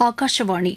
ஆகாஷவாணி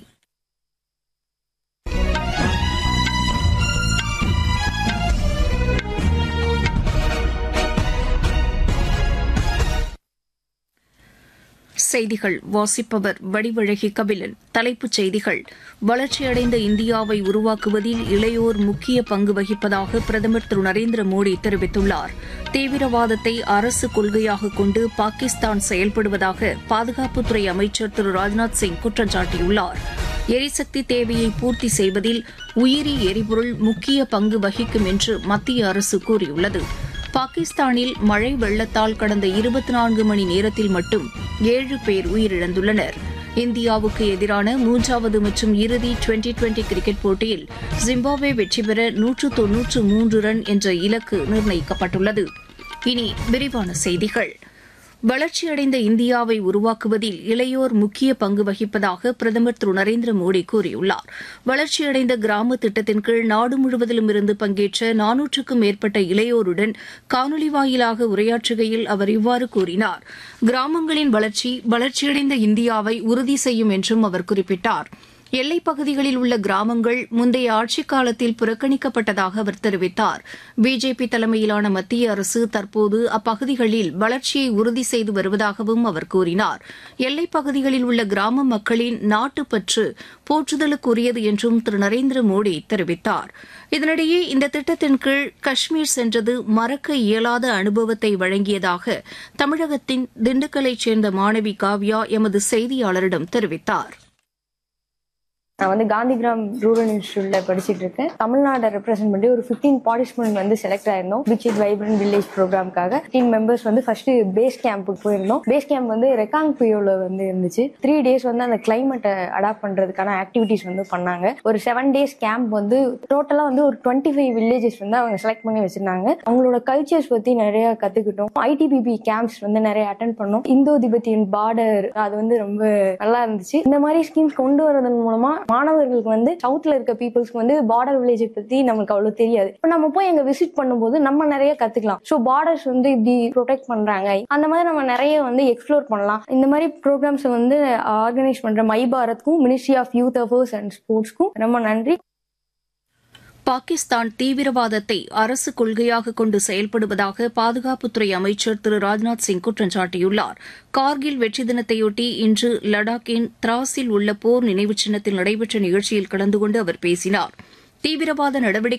செய்திகள் வாசிப்பவர் வடிவழகி கபிலன் தலைப்புச் செய்திகள் வளர்ச்சியடைந்த இந்தியாவை உருவாக்குவதில் இளையோர் முக்கிய பங்கு வகிப்பதாக பிரதமர் திரு நரேந்திர மோடி தெரிவித்துள்ளார் தீவிரவாதத்தை அரசு கொள்கையாக கொண்டு பாகிஸ்தான் செயல்படுவதாக பாதுகாப்புத்துறை அமைச்சர் திரு ராஜ்நாத் சிங் குற்றம் சாட்டியுள்ளார் எரிசக்தி தேவையை பூர்த்தி செய்வதில் உயிரி எரிபொருள் முக்கிய பங்கு வகிக்கும் என்று மத்திய அரசு கூறியுள்ளது பாகிஸ்தானில் மழை வெள்ளத்தால் கடந்த இருபத்தி நான்கு மணி நேரத்தில் மட்டும் ஏழு பேர் உயிரிழந்துள்ளனர் இந்தியாவுக்கு எதிரான மூன்றாவது மற்றும் இறுதி டுவெண்டி டுவெண்டி கிரிக்கெட் போட்டியில் ஜிம்பாப்வே வெற்றி பெற நூற்று தொன்னூற்று மூன்று ரன் என்ற இலக்கு நிர்ணயிக்கப்பட்டுள்ளது இனி விரிவான செய்திகள் வளர்ச்சியடைந்த இந்தியாவை உருவாக்குவதில் இளையோர் முக்கிய பங்கு வகிப்பதாக பிரதமர் திரு நரேந்திர மோடி கூறியுள்ளார் வளர்ச்சியடைந்த கிராம திட்டத்தின் கீழ் நாடு முழுவதிலும் இருந்து பங்கேற்ற நானூற்றுக்கும் மேற்பட்ட இளையோருடன் காணொலி வாயிலாக உரையாற்றுகையில் அவர் இவ்வாறு கூறினார் கிராமங்களின் வளர்ச்சி வளர்ச்சியடைந்த இந்தியாவை உறுதி செய்யும் என்றும் அவர் குறிப்பிட்டார் எல்லைப் பகுதிகளில் உள்ள கிராமங்கள் முந்தைய ஆட்சிக் காலத்தில் புறக்கணிக்கப்பட்டதாக அவர் தெரிவித்தார் பிஜேபி தலைமையிலான மத்திய அரசு தற்போது அப்பகுதிகளில் வளர்ச்சியை உறுதி செய்து வருவதாகவும் அவர் கூறினார் எல்லைப் பகுதிகளில் உள்ள கிராம மக்களின் நாட்டுப்பற்று போற்றுதலுக்குரியது என்றும் திரு நரேந்திர மோடி தெரிவித்தார் இதனிடையே இந்த திட்டத்தின் கீழ் காஷ்மீர் சென்றது மறக்க இயலாத அனுபவத்தை வழங்கியதாக தமிழகத்தின் திண்டுக்கல்லைச் சேர்ந்த மாணவி காவ்யா எமது செய்தியாளரிடம் தெரிவித்தார் நான் வந்து காந்திகிராம் ரூரல் இன்ஸ்டியூட்ல படிச்சுட்டு இருக்கேன் தமிழ்நாடை ரெப்ரசென்ட் பண்ணி ஒரு ஃபிஃப்டீன் பார்ட்டிசிபென்ட் வந்து செலக்ட் ஆயிருந்தோம் விச் இட் வைப்ரண்ட் வில்லேஜ் ப்ரோக்ராம்காக ஃபிஃப்டீன் மெம்பர்ஸ் வந்து ஃபர்ஸ்ட் பேஸ் கேம்புக்கு போயிருந்தோம் பேஸ் கேம்ப் வந்து ரெக்காங் பியோல வந்து இருந்துச்சு த்ரீ டேஸ் வந்து அந்த கிளைமேட்டை அடாப்ட் பண்றதுக்கான ஆக்டிவிட்டிஸ் வந்து பண்ணாங்க ஒரு செவன் டேஸ் கேம்ப் வந்து டோட்டலா வந்து ஒரு டுவெண்ட்டி ஃபைவ் வில்லேஜஸ் வந்து அவங்க செலக்ட் பண்ணி வச்சிருந்தாங்க அவங்களோட கல்ச்சர்ஸ் பத்தி நிறைய கத்துக்கிட்டோம் ஐடிபிபி கேம்ப்ஸ் வந்து நிறைய அட்டன் பண்ணோம் இந்தோ திபெத்தியன் பார்டர் அது வந்து ரொம்ப நல்லா இருந்துச்சு இந்த மாதிரி ஸ்கீம்ஸ் கொண்டு வரதன் மூலமா மாணவர்களுக்கு வந்து சவுத்ல இருக்க பீப்புள்ஸ்க்கு வந்து பார்டர் வில்லேஜை பத்தி நமக்கு அவ்வளவு தெரியாது இப்போ நம்ம போய் அங்க விசிட் பண்ணும்போது நம்ம நிறைய கத்துக்கலாம் ஸோ பார்டர்ஸ் வந்து இப்படி ப்ரொடெக்ட் பண்றாங்க அந்த மாதிரி நம்ம நிறைய வந்து எக்ஸ்ப்ளோர் பண்ணலாம் இந்த மாதிரி ப்ரோக்ராம்ஸ் வந்து ஆர்கனைஸ் பண்ற மை பாரத்க்கும் ministry of youth affairs and ஸ்போர்ட்ஸ்க்கும் ரொம்ப நன்றி பாகிஸ்தான் தீவிரவாதத்தை அரசு கொள்கையாக கொண்டு செயல்படுவதாக பாதுகாப்புத்துறை அமைச்சர் திரு ராஜ்நாத் சிங் குற்றம் சாட்டியுள்ளார் கார்கில் வெற்றி தினத்தையொட்டி இன்று லடாக்கின் திராஸில் உள்ள போர் நினைவுச் சின்னத்தில் நடைபெற்ற நிகழ்ச்சியில் கலந்து கொண்டு அவர் பேசினார் தீவிரவாத நடவடிக்கை